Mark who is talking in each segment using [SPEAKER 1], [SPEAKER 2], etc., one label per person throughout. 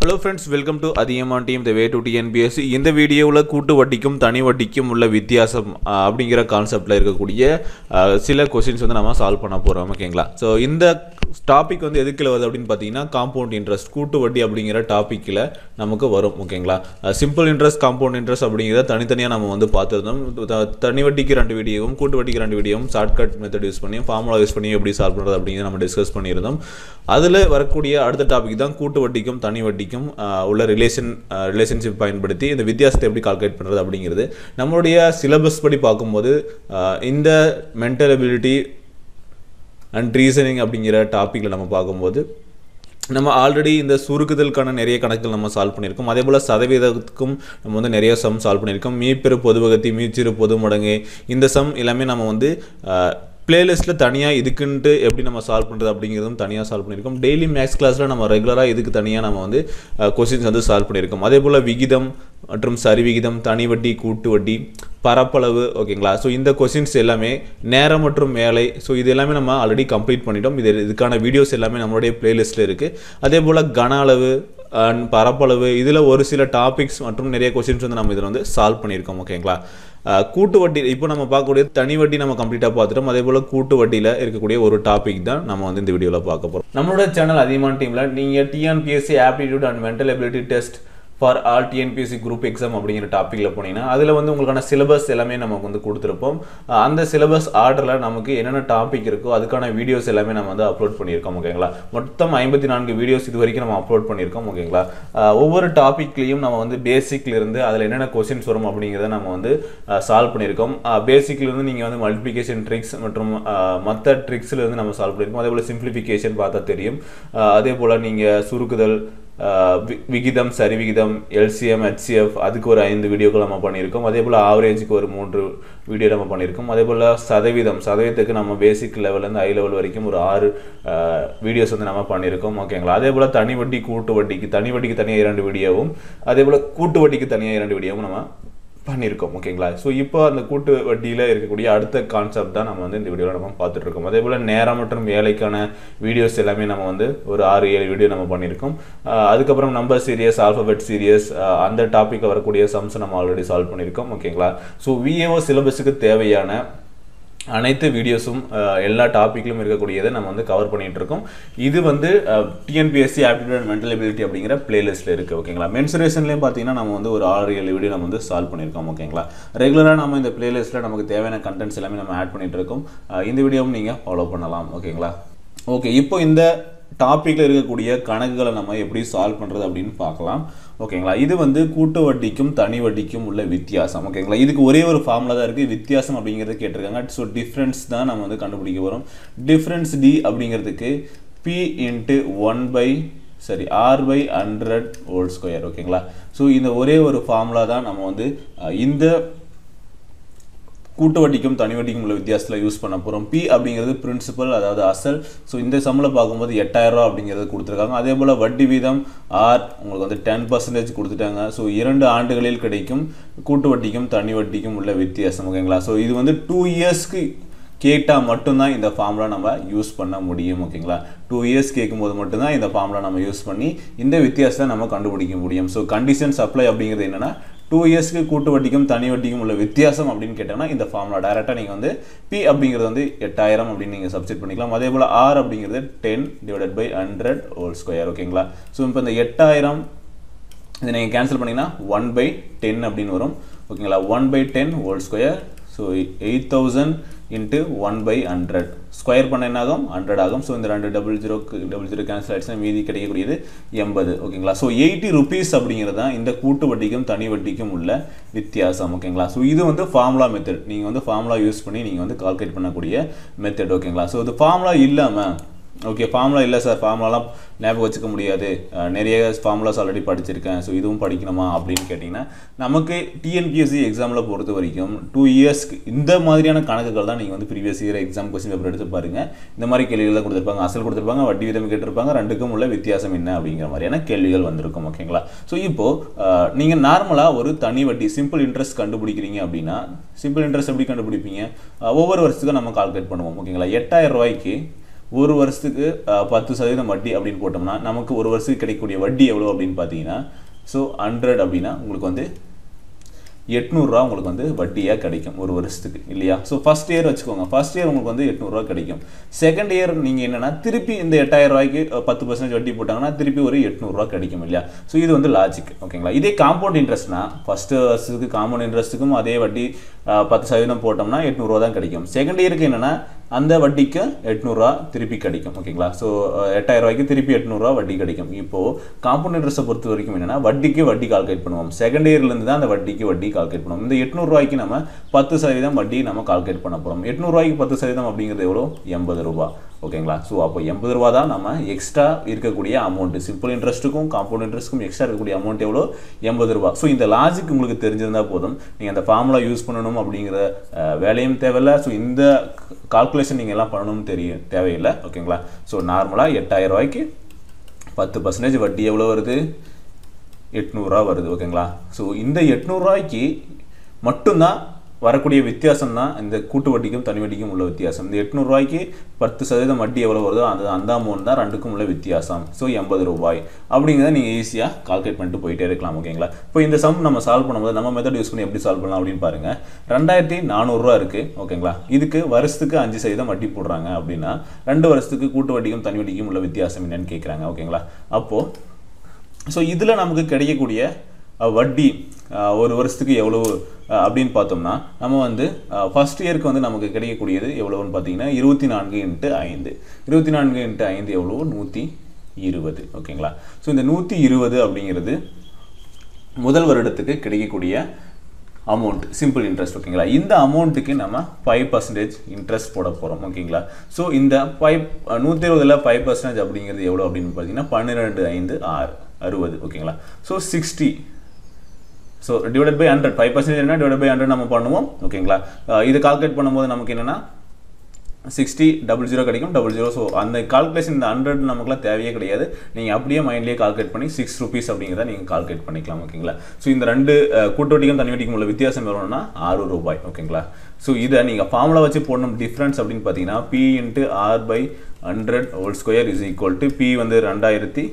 [SPEAKER 1] hello friends welcome to Athiyaman team the way to TNPSC இந்த வீடியோவில் கூட்டு வட்டிக்கும் தனி வட்டிக்கும் உள்ள வித்தியாசம் அஹ், அப்படிங்கிற கான்செப்டில் இருக்கக்கூடிய அஹ், சில கொஸ்டின்ஸ் வந்து நம்ம சால்வ் பண்ண போகிறோம் ஓகேங்களா ஸோ இந்த டாபிக் வந்து எதுக்குள்ள வருது அப்படின்னு பார்த்தீங்கன்னா காம்பவுண்ட் இன்ட்ரெஸ்ட் கூட்டு வட்டி அப்படிங்கிற டாப்பிக்கில் நமக்கு வரும் ஓகேங்களா சிம்பிள் இன்ட்ரெஸ்ட் காம்பவுண்ட் இன்ட்ரெஸ்ட் அப்படிங்கிறத தனித்தனியாக நம்ம வந்து பார்த்துருந்தோம் த- தனி வட்டிக்கு ரெண்டு வீடியோவும் கூட்டு வட்டிக்கு ரெண்டு வீடியோவும் ஷார்ட்கட் மெத்தட் யூஸ் பண்ணி ஃபார்முலா யூஸ் பண்ணி எப்படி சால்வ் பண்ணுறது அப்படிங்கிறத நம்ம டிஸ்கஸ் பண்ணியிருந்தோம் அதில் வரக்கூடிய அடுத்த டாபிக் தான் கூட்டு வட்டிக்கும் தனி வட்டிக்கும் ஆஹ், உள்ள ரிலேஷன் ரிலேஷன்ஷிப் பயன்படுத்தி இந்த வித்தியாசத்தை எப்படி கால்குலேட் பண்ணுறது அப்படிங்கிறது நம்மளுடைய சிலபஸ் படி பார்க்கும்போது ஆஹ், இந்த மென்டல் அபிலிட்டி அண்ட் ரீசனிங் அப்படிங்கிற டாப்பிக்கில் நம்ம பார்க்கும்போது நம்ம ஆல்ரெடி இந்த சுருக்குதலுக்கான நிறைய கணக்குகள் நம்ம சால்வ் பண்ணியிருக்கோம் அதே போல் சதவீதத்துக்கும் நம்ம வந்து நிறைய சம் சால்வ் பண்ணியிருக்கோம் மீப்பெரு பொதுவகத்தி மீச்சிறு பொது மடங்கு இந்த சம் எல்லாமே நம்ம வந்து பிளேலிஸ்ட்டில் தனியாக இதுக்குன்ட்டு எப்படி நம்ம சால்வ் பண்ணுறது அப்படிங்கிறதும் தனியாக சால்வ் பண்ணியிருக்கோம் டெய்லி மேக்ஸ் கிளாஸில் நம்ம ரெகுலராக இதுக்கு தனியாக நம்ம வந்து கொஸ்டின்ஸ் வந்து சால்வ் பண்ணியிருக்கோம் அதே போல் விகிதம் மற்றும் சரி விகிதம் தனி வட்டி கூட்டு வட்டி பரப்பளவு ஓகேங்களா ஸோ இந்த கொஸ்டின்ஸ் எல்லாமே நேரம் மற்றும் மேலை ஸோ இது எல்லாமே நம்ம ஆல்ரெடி கம்ப்ளீட் பண்ணிட்டோம் இது இதுக்கான வீடியோஸ் எல்லாமே நம்மளுடைய பிளேலிஸ்ட்டில் இருக்குது அதே போல் கன அளவு அண்ட் பரப்பளவு இதில் ஒரு சில டாபிக்ஸ் மற்றும் நிறைய கொஸ்டின்ஸ் வந்து நம்ம இதில் வந்து சால்வ் பண்ணியிருக்கோம் ஓகேங்களா அஹ் கூட்டு வட்டி இப்போ நம்ம பார்க்கக்கூடிய தனி வட்டி நம்ம கம்ப்ளீட்டாக பார்த்துட்டோம் அதே போல் கூட்டு வட்டியில் இருக்கக்கூடிய ஒரு டாபிக் தான் நம்ம வந்து இந்த வீடியோவில் பார்க்க போகிறோம் நம்மளோட சேனல் அதிகமான டீமில் நீங்கள் TNPSC aptitude and mental ability test for all TNPSC group exam அப்படிங்கிற டாப்பிக்கில் போனீங்கன்னா அதில் வந்து உங்களுக்கான சிலபஸ் எல்லாமே நமக்கு வந்து கொடுத்துருப்போம் அஹ் அந்த சிலபஸ் ஆர்டரில் நமக்கு என்னென்ன டாபிக் இருக்கோ அதுக்கான வீடியோஸ் எல்லாமே நம்ம வந்து அப்லோட் பண்ணியிருக்கோம் ஓகேங்களா மொத்தம் ஐம்பத்தி நான்கு வீடியோஸ் இது வரைக்கும் நம்ம அப்லோட் பண்ணியிருக்கோம் ஓகேங்களா அஹ் ஒவ்வொரு டாப்பிக்லேயும் நம்ம வந்து பேசிக்ல இருந்து அதில் என்னென்ன கொஸ்டின்ஸ் வரும் அப்படிங்கிறத நம்ம வந்து சால்வ் பண்ணியிருக்கோம் பேசிக்ல இருந்து நீங்கள் வந்து மல்டிப்ளிகேஷன் ட்ரிக்ஸ் மற்றும் மற்ற ட்ரிக்ஸ்ல இருந்து நம்ம சால்வ் பண்ணியிருக்கோம் அதே போல் சிம்பிளிஃபிகேஷன் பார்த்தா தெரியும் அஹ் அதே போல் நீங்கள் சுருக்குதல் ஆஹ் வி- விகிதம் சரி விகிதம் எல்சிஎம் ஹெச்சிஎஃப் அதுக்கு ஒரு ஐந்து வீடியோக்கள் நம்ம பண்ணியிருக்கோம் அதே போல் ஆவரேஜுக்கு ஒரு மூன்று வீடியோ நம்ம பண்ணியிருக்கோம் அதே போல் சதவீதம் சதவீதத்துக்கு நம்ம பேசிக் லெவல்லேருந்து ஹை லெவல் வரைக்கும் ஒரு ஆறு வீடியோஸ் வந்து நம்ம பண்ணியிருக்கோம் ஓகேங்களா அதே போல் தனி வட்டி கூட்டு வட்டிக்கு தனி வட்டிக்கு தனியாக இரண்டு வீடியோவும் அதே போல் கூட்டு வட்டிக்கு தனியாக இரண்டு வீடியோவும் நம்ம பண்ணியிருக்கோம் ஓகேங்களா ஸோ இப்போ அந்த கூட்டு வட்டியில் இருக்கக்கூடிய அடுத்த கான்செப்ட் தான் நம்ம வந்து இந்த வீடியோவில் நம்ம பார்த்துட்டு இருக்கோம் அதே போல் நேரம் மற்றும் வேலைக்கான வீடியோஸ் எல்லாமே நம்ம வந்து ஒரு ஆறு ஏழு வீடியோ நம்ம பண்ணியிருக்கோம் ஆஹ் அதுக்கப்புறம் நம்பர் சீரியஸ் ஆல்ஃபபெட் சீரியஸ் அந்த டாப்பிக் வரக்கூடிய சம்ஸ் நம்ம ஆல்ரெடி சால்வ் பண்ணியிருக்கோம் ஓகேங்களா ஸோ விஏஓ சிலபஸுக்கு தேவையான அனைத்து வீடியோஸும் அஹ், எல்லா டாப்பிக்லையும் இருக்கக்கூடியதை நம்ம வந்து கவர் பண்ணிட்டு இருக்கோம் இது வந்து TNPSC aptitude and mental ability அப்படிங்கிற பிளேலிஸ்ட்டில் இருக்குது ஓகேங்களா மென்சுரேஷன்லேயும் பார்த்தீங்கன்னா நம்ம வந்து ஒரு ஆறு ஏழு வீடியோ நம்ம வந்து சால்வ் பண்ணியிருக்கோம் ஓகேங்களா ரெகுலராக நம்ம இந்த பிளேலிஸ்ட்டில் நமக்கு தேவையான கண்டென்ட்ஸ் எல்லாமே நம்ம ஆட் பண்ணிட்டு இருக்கோம் அஹ், இந்த வீடியோவும் நீங்கள் ஃபாலோ பண்ணலாம் ஓகேங்களா ஓகே இப்போ இந்த டாப்பிக்கில் இருக்கக்கூடிய கணக்குகளை நம்ம எப்படி சால்வ் பண்ணுறது அப்படின்னு பார்க்கலாம் ஓகேங்களா இது வந்து கூட்டு வட்டிக்கும் தனி வட்டிக்கும் உள்ள வித்தியாசம் ஓகேங்களா இதுக்கு ஒரே ஒரு ஃபார்முலா தான் இருக்குது வித்தியாசம் அப்படிங்கிறத கேட்டிருக்காங்க ஸோ டிஃப்ரென்ஸ் தான் நம்ம வந்து கண்டுபிடிக்க போகிறோம் டிஃப்ரென்ஸ் டி அப்படிங்கிறதுக்கு பி இன்ட்டு ஒன் பை சரி R by hundred whole square ஓகேங்களா ஸோ இந்த ஒரே ஒரு ஃபார்முலா தான் நம்ம வந்து அஹ், இந்த கூட்டு வட்டிக்கும் தனி வட்டிக்கும் உள்ள வித்தியாசத்தில் யூஸ் பண்ண போகிறோம் பி அப்படிங்கிறது பிரின்சிபல் அதாவது அசல் ஸோ இந்த சம்மில் பார்க்கும்போது எட்டாயிரம் ரூபா அப்படிங்கிறது கொடுத்துருக்காங்க அதே போல் வட்டி வீதம் ஆர் உங்களுக்கு வந்து டென் பர்சன்டேஜ் கொடுத்துட்டாங்க ஸோ இரண்டு ஆண்டுகளில் கிடைக்கும் கூட்டு வட்டிக்கும் தனி வட்டிக்கும் உள்ள வித்தியாசம் ஓகேங்களா ஸோ இது வந்து டூ இயர்ஸ்க்கு கேட்டால் மட்டும்தான் இந்த ஃபார்முலா நம்ம யூஸ் பண்ண முடியும் ஓகேங்களா டூ இயர்ஸ் கேட்கும்போது மட்டும்தான் இந்த ஃபார்முலா நம்ம யூஸ் பண்ணி இந்த வித்தியாசத்தை நம்ம கண்டுபிடிக்க முடியும் ஸோ கண்டிஷன் சப்ளை அப்படிங்கிறது என்னன்னா டூ இயர்ஸ்க்கு கூட்டு வட்டிக்கும் தனி வட்டிக்கும் உள்ள வித்தியாசம் அப்படின்னு கேட்டாங்கன்னா இந்த ஃபார்முலா டைரெக்டாக நீங்கள் வந்து பி அப்படிங்கிறது வந்து எட்டாயிரம் அப்படின்னு நீங்கள் சப்ஸ்டிட் பண்ணிக்கலாம் அதே போல் ஆர் அப்படிங்கிறது ten divided by hundred whole square ஓகேங்களா ஸோ இப்போ இந்த எட்டாயிரம் இதை நீங்கள் கேன்சல் பண்ணிங்கன்னா ஒன் பை டென் அப்படின்னு வரும் ஓகேங்களா one by ten whole square so eight thousand into one by hundred square பண்ண என்ன ஆகும் ஹண்ட்ரட் ஆகும் ஸோ இந்த ரெண்டு டபுள் ஜீரோக்கு டபுள் ஜீரோ கேன்சல் ஆயிடுச்சுன்னா மீதி கிடைக்கக்கூடியது எண்பது ஓகேங்களா ஸோ எயிட்டி ருபீஸ் அப்படிங்கிறது தான் இந்த கூட்டு வட்டிக்கும் தனி வட்டிக்கும் உள்ள வித்தியாசம் ஓகேங்களா ஸோ இது வந்து ஃபார்முலா மெத்தட் நீங்கள் வந்து ஃபார்முலா யூஸ் பண்ணி நீங்கள் வந்து கால்குலேட் பண்ணக்கூடிய மெத்தட் ஓகேங்களா ஸோ இது ஃபார்முலா இல்லாமல் ஓகே ஃபார்முலா இல்லை சார் ஃபார்முலாலாம் ஞாபகம் வச்சுக்க முடியாது அஹ் நிறைய ஃபார்முலாஸ் ஆல்ரெடி படிச்சிருக்கேன் ஸோ இதுவும் படிக்கணுமா அப்படின்னு கேட்டிங்கன்னா நமக்கு டிஎன்பிஎஸ்சி எக்ஸாமில் பொறுத்த வரைக்கும் டூ இயர்ஸ்க்கு இந்த மாதிரியான கணக்குகள் தான் நீங்கள் வந்து previous year exam question paper எடுத்து பாருங்க இந்த மாதிரி கேள்விகள் தான் கொடுத்துருப்பாங்க அசல் கொடுத்துருப்பாங்க வட்டி விதம் கேட்டிருப்பாங்க ரெண்டுக்கும் உள்ள வித்தியாசம் என்ன அப்படிங்கிற மாதிரியான கேள்விகள் வந்திருக்கும் ஓகேங்களா ஸோ இப்போது நீங்கள் நார்மலாக ஒரு தனி வட்டி சிம்பிள் இன்ட்ரெஸ்ட் கண்டுபிடிக்கிறீங்க அப்படின்னா சிம்பிள் இன்ட்ரெஸ்ட் எப்படி கண்டுபிடிப்பீங்க அஹ் ஒவ்வொரு வருஷத்துக்கும் நம்ம கால்குலேட் பண்ணுவோம் ஓகேங்களா எட்டாயிரம் ரூபாய்க்கு ஒரு வருஷத்துக்கு அஹ், பத்து சதவீதம் வட்டி அப்படின்னு போட்டோம்னா நமக்கு ஒரு வருஷத்துக்கு கிடைக்கக்கூடிய வட்டி எவ்வளோ அப்படின்னு பார்த்தீங்கன்னா ஸோ ஹண்ட்ரட் அப்படின்னா உங்களுக்கு வந்து எட்நூறுரூவா உங்களுக்கு வந்து வட்டியாக கிடைக்கும் ஒரு வருஷத்துக்கு இல்லையா ஸோ ஃபஸ்ட் இயர் வச்சுக்கோங்க ஃபஸ்ட் இயர் உங்களுக்கு வந்து எட்நூறுரூவா கிடைக்கும் செகண்ட் இயர் நீங்கள் என்னென்னா திருப்பி இந்த எட்டாயிரம் ரூபாய்க்கு அஹ், பத்து பர்சன்டேஜ் வட்டி போட்டாங்கன்னா திருப்பி ஒரு எட்நூறுரூவா கிடைக்கும் இல்லையா ஸோ இது வந்து லாஜிக் ஓகேங்களா இதே காம்பவுண்ட் இன்ட்ரெஸ்ட்னா ஃபஸ்ட்டு வருஷத்துக்கு காம்பவுண்ட் இன்ட்ரெஸ்ட்டுக்கும் அதே வட்டி அஹ், பத்து சதவீதம் போட்டோம்னா எட்நூறுரூவா தான் கிடைக்கும் செகண்ட் இயருக்கு என்னென்னா அந்த வட்டிக்கு எட்நூறுரூவா திருப்பி கிடைக்கும் ஓகேங்களா ஸோ எட்டாயிரம் ரூபாய்க்கு திருப்பி எட்நூறுரூவா வட்டி கிடைக்கும் இப்போது காம்பவுண்ட் இன்ட்ரெஸ்ட்டை பொறுத்த வரைக்கும் என்னென்னா வட்டிக்கு வட்டி கால்குலேட் பண்ணுவோம் செகண்ட் இயர்லேருந்து தான் அந்த வட்டிக்கு வட்டி கால்குலேட் பண்ணுவோம் இந்த எட்நூறுரூவாய்க்கு நம்ம பத்து சதவீதம் வட்டி நம்ம கால்குலேட் பண்ண போகிறோம் எட்நூறுரூவாய்க்கு பத்து சதவீதம் அப்படிங்கிறது எவ்வளோ எண்பது ரூபா ஓகேங்களா ஸோ அப்போ எண்பது ரூபா தான் நம்ம எக்ஸ்ட்ரா இருக்கக்கூடிய அமௌண்ட் சிம்பிள் இன்ட்ரெஸ்ட்டுக்கும் காம்பவுண்ட் இன்ட்ரெஸ்ட்டுக்கும் எக்ஸ்ட்ரா இருக்கக்கூடிய அமௌண்ட் எவ்வளோ எண்பது ரூபா ஸோ இந்த லாஜிக் உங்களுக்கு தெரிஞ்சிருந்தால் போதும் நீங்கள் அந்த ஃபார்முலா யூஸ் பண்ணணும் அப்படிங்கிற அஹ், வேலையும் தேவையில்ல ஸோ இந்த கால்குலேஷன் நீங்கள் எல்லாம் பண்ணணும்னு தெரியும் தேவையில்லை ஓகேங்களா ஸோ நார்மலாக எட்டாயிரம் ரூபாய்க்கு பத்து பர்சன்டேஜ் வட்டி எவ்வளோ வருது எட்நூறுரூவா வருது ஓகேங்களா ஸோ இந்த எட்நூறுரூவாய்க்கு மட்டும்தான் வரக்கூடிய வித்தியாசம் தான் இந்த கூட்டு வட்டிக்கும் தனி வட்டிக்கும் உள்ள வித்தியாசம் இந்த எட்நூறுரூவாய்க்கு பத்து சதவீதம் வட்டி எவ்வளோ வருதோ அந்த அந்த அமௌண்ட் தான் ரெண்டுக்கும் உள்ள வித்தியாசம் ஸோ எண்பது ரூபாய் அப்படிங்கிறத நீங்கள் ஈஸியாக கால்குலேட் பண்ணிட்டு போயிட்டே இருக்கலாம் ஓகேங்களா இப்போ இந்த சம் நம்ம சால்வ் பண்ணும்போது நம்ம மெத்தட் யூஸ் பண்ணி எப்படி சால்வ் பண்ணலாம் அப்படின்னு பாருங்க ரெண்டாயிரத்தி நானூறுரூவா இருக்குது ஓகேங்களா இதுக்கு வருஷத்துக்கு அஞ்சு சதவீதம் வட்டி போடுறாங்க அப்படின்னா ரெண்டு வருஷத்துக்கு கூட்டு வட்டிக்கும் தனி வட்டிக்கும் உள்ள வித்தியாசம் என்னன்னு கேட்குறாங்க ஓகேங்களா அப்போது ஸோ இதில் நமக்கு கிடைக்கக்கூடிய அஹ், வட்டி அஹ், ஒரு வருஷத்துக்கு எவ்வளவு அஹ், அப்படின்னு பார்த்தோம்னா நம்ம வந்து ஃபர்ஸ்ட் இயருக்கு வந்து நமக்கு கிடைக்கக்கூடியது எவ்வளவுன்னு பார்த்தீங்கன்னா இருபத்தி நான்கு இன்ட்டு ஐந்து இருபத்தி நான்கு இன்ட்டு ஐந்து எவ்வளவு நூற்றி இருபது ஓகேங்களா ஸோ இந்த நூற்றி இருபது அப்படிங்கிறது முதல் வருடத்துக்கு கிடைக்கக்கூடிய அமௌண்ட் சிம்பிள் இன்ட்ரெஸ்ட் ஓகேங்களா இந்த அமௌண்ட்டுக்கு நம்ம ஃபைவ் பர்சன்டேஜ் இன்ட்ரெஸ்ட் போட போகிறோம் ஓகேங்களா ஸோ இந்த ஃபைவ் நூற்றி இருபதில் ஃபைவ் பர்சன்டேஜ் அப்படிங்கிறது எவ்வளோ அப்படின்னு பார்த்தீங்கன்னா பன்னிரெண்டு ஐந்து ஆறு அறுபது ஓகேங்களா so sixty so divide by hundred five percentage என்ன டிவைட் பை ஹண்ட்ரட் நம்ம பண்ணுவோம் ஓகேங்களா அஹ் இது கால்குலேட் பண்ணும்போது நமக்கு என்னென்னா சிக்ஸ்டி டபுள் ஜீரோ கிடைக்கும் டபுள் ஜீரோ ஸோ அந்த கால்குலேஷன் இந்த ஹண்ட்ரட் நமக்குலாம் தேவையே கிடையாது நீங்கள் அப்படியே மைண்ட்லேயே கால்குலேட் பண்ணி சிக்ஸ் ருபீஸ் அப்படிங்கிறத நீங்கள் கால்குலேட் பண்ணிக்கலாம் ஓகேங்களா ஸோ இந்த ரெண்டு அஹ், கூட்டு வட்டிக்கும் தனி வட்டிக்கும் உள்ள வித்தியாசம் எவ்வளோன்னா ஆறு ரூபாய் ஓகேங்களா ஸோ இதை நீங்கள் ஃபார்முலா வச்சு போடணும் டிஃப்ரென்ஸ் அப்படின்னு பார்த்தீங்கன்னா P into R by hundred whole square is equal to P வந்து ரெண்டாயிரத்தி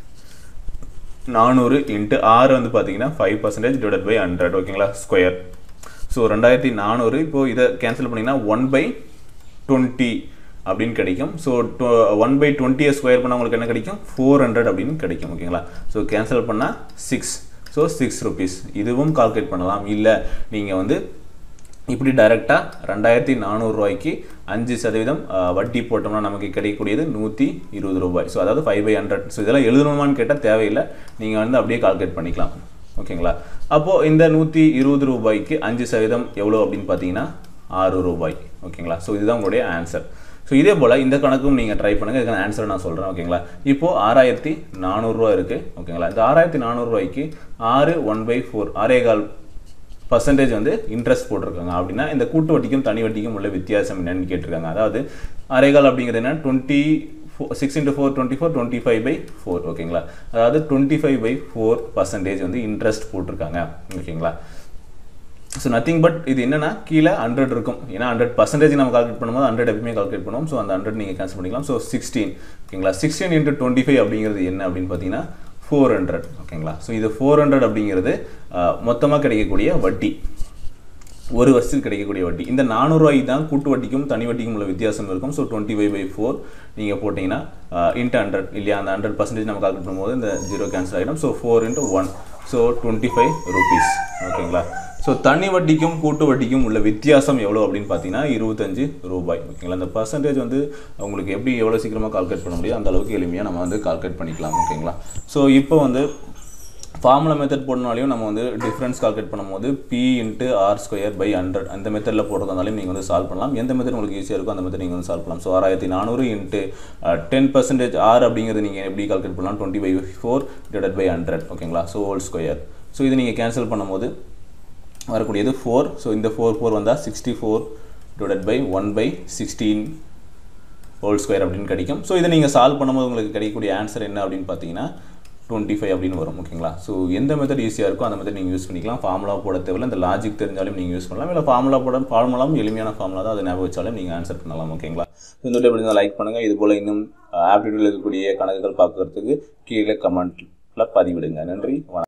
[SPEAKER 1] நானூறு இன்ட்டு ஆறு வந்து பார்த்தீங்கன்னா five percentage divide by hundred ஓகேங்களா ஸ்கொயர் ஸோ ரெண்டாயிரத்தி நானூறு இப்போது இதை கேன்சல் பண்ணிங்கன்னா ஒன் பை டுவெண்ட்டி அப்படின்னு கிடைக்கும் ஸோ ஒன் பை டுவெண்ட்டியை ஸ்கொயர் பண்ணால் உங்களுக்கு என்ன கிடைக்கும் ஃபோர் ஹண்ட்ரட் அப்படின்னு கிடைக்கும் ஓகேங்களா ஸோ கேன்சல் பண்ணால் சிக்ஸ் ஸோ சிக்ஸ் ருபீஸ் இதுவும் கால்குலேட் பண்ணலாம் இல்லை நீங்கள் வந்து இப்படி டைரெக்டாக ரெண்டாயிரத்தி நானூறுரூவாய்க்கு அஞ்சு சதவீதம் அஹ், வட்டி போட்டோம்னா நமக்கு கிடைக்கக்கூடியது நூற்றி இருபது ரூபாய் ஸோ அதாவது ஃபைவ் பை ஹண்ட்ரட் ஸோ இதெல்லாம் எழுதணுமான்னு கேட்டால் தேவையில்லை நீங்கள் வந்து அப்படியே கால்குலேட் பண்ணிக்கலாம் ஓகேங்களா அப்போது இந்த நூற்றி இருபது ரூபாய்க்கு அஞ்சு சதவீதம் எவ்வளோ அப்படின்னு பார்த்தீங்கன்னா ஆறு ரூபாய் ஓகேங்களா ஸோ இதுதான் உங்களுடைய ஆன்சர் ஸோ இதே போல் இந்த கணக்கும் நீங்கள் ட்ரை பண்ணுங்கள் இதுக்கான ஆன்சரை நான் சொல்கிறேன் ஓகேங்களா இப்போது ஆறாயிரத்தி நானூறுரூவா இருக்குது ஓகேங்களா இந்த ஆறாயிரத்தி நானூறுரூவாய்க்கு ஆறு ஒன் பை ஃபோர் ஆறே கால் பர்சன்டேஜ் வந்து இன்ட்ரெஸ்ட் போட்டிருக்காங்க அப்படின்னா இந்த கூட்டு வட்டிக்கும் தனி வட்டிக்கும் உள்ள வித்தியாசம் என்னன்னு கேட்டிருக்காங்க அதாவது அரைகால் அப்படிங்கிறது என்ன twenty four six into four twenty four twenty five by four ஓகேங்களா அதாவது twenty five by four percentage வந்து இன்ட்ரெஸ்ட் போட்டிருக்காங்க ஓகேங்களா ஸோ நத்திங் பட் இது என்னன்னா கீழே ஹண்ட்ரட் இருக்கும் ஏன்னா ஹண்ட்ரட் பர்சன்டேஜ் நம்ம கால்குலேட் பண்ணும்போது ஹண்ட்ரட் எப்பவுமே கால்குலேட் பண்ணுவோம் ஸோ அந்த ஹண்ட்ரட் நீங்கள் கேன்சல் பண்ணிக்கலாம் ஸோ சிக்ஸ்டீன் ஓகேங்களா சிக்ஸ்டீன் இன்ட்டு டுவெண்ட்டி ஃபைவ் அப்படிங்கிறது என்ன அப்படின்னு பார்த்தீங்கன்னா ஃபோர் ஹண்ட்ரட் ஓகேங்களா ஸோ இது ஃபோர் ஹண்ட்ரட் அப்படிங்கிறது மொத்தமாக கிடைக்கக்கூடிய வட்டி ஒரு வருஷத்துக்கு கிடைக்கக்கூடிய வட்டி இந்த நானூறுரூவாய்க்கு தான் கூட்டு வட்டிக்கும் தனி வட்டிக்கும் உள்ள வித்தியாசம் இருக்கும் so twenty five by four நீங்கள் போட்டிங்கன்னா இன்ட்டு ஹண்ட்ரட் இல்லையா அந்த ஹண்ட்ரட் பர்சன்டேஜ் நம்ம கால்குலேட் பண்ணும்போது இந்த ஜீரோ கேன்சல் ஆகிடும் so four into one so twenty five rupees ஓகேங்களா ஸோ தனி வட்டிக்கும் கூட்டு வட்டிக்கும் உள்ள வித்தியாசம் எவ்வளோ அப்படின்னு பார்த்தீங்கன்னா இருபத்தஞ்சு ரூபாய் ஓகேங்களா அந்த பர்சன்டேஜ் வந்து உங்களுக்கு எப்படி எவ்வளோ சீக்கிரமாக கால்குலேட் பண்ண முடியும் அந்த அளவுக்கு எளிமையாக நம்ம வந்து கால்குலேட் பண்ணிக்கலாம் ஓகேங்களா ஸோ இப்போ வந்து ஃபார்முலா மெத்தட் போடனாலையும் நம்ம வந்து டிஃப்ரென்ஸ் கால்குலேட் பண்ணும்போது P into R square by hundred அந்த மெத்தடில் போடுறதுனாலையும் நீங்கள் வந்து சால்வ் பண்ணலாம் எந்த மெத்தட் உங்களுக்கு ஈஸியாக இருக்கோ அந்த மெத்தட் நீங்கள் வந்து சால்வ் பண்ணலாம் ஸோ ஆறாயிரத்தி நானூறு இன்ட்டு டென் பர்சன்டேஜ் ஆர் அப்படிங்கிறது நீங்கள் எப்படி கால்குலேட் பண்ணலாம் twenty by four divide by hundred ஓகேங்களா ஸோ ஹோல் ஸ்கொயர் ஸோ இது நீங்கள் கேன்சல் பண்ணும்போது வரக்கூடியது ஃபோர் ஸோ இந்த ஃபோர் ஃபோர் வந்தால் sixty four divide by one by sixteen whole square அப்படின்னு கிடைக்கும் ஸோ இதை நீங்கள் சால்வ் பண்ணும்போது உங்களுக்கு கிடைக்கக்கூடிய ஆன்சர் என்ன அப்படின்னு பார்த்தீங்கன்னா டுவெண்ட்டி ஃபைவ் அப்படின்னு வரும் ஓகேங்களா ஸோ எந்த மெத்தட் ஈஸியாக இருக்கோ அந்த மெத்தட் நீங்கள் யூஸ் பண்ணிக்கலாம் ஃபார்முலா போட தேவையில்ல இந்த லாஜிக் தெரிஞ்சாலும் நீங்கள் யூஸ் பண்ணலாம் இல்லை ஃபார்முலா போட ஃபார்முலாவும் எளிமையான ஃபார்முலா தான் அதை ஞாபகம் வச்சாலும் நீங்கள் ஆன்சர் பண்ணலாம் ஓகேங்களா இந்த வீடியோ பிடிச்சா லைக் பண்ணுங்கள் இது போல் இன்னும் ஆப்டிடியூடில் இருக்கக்கூடிய கணக்குகள் பார்க்கறதுக்கு கீழே கமெண்ட்டில் பதிவிடுங்க நன்றி வணக்கம்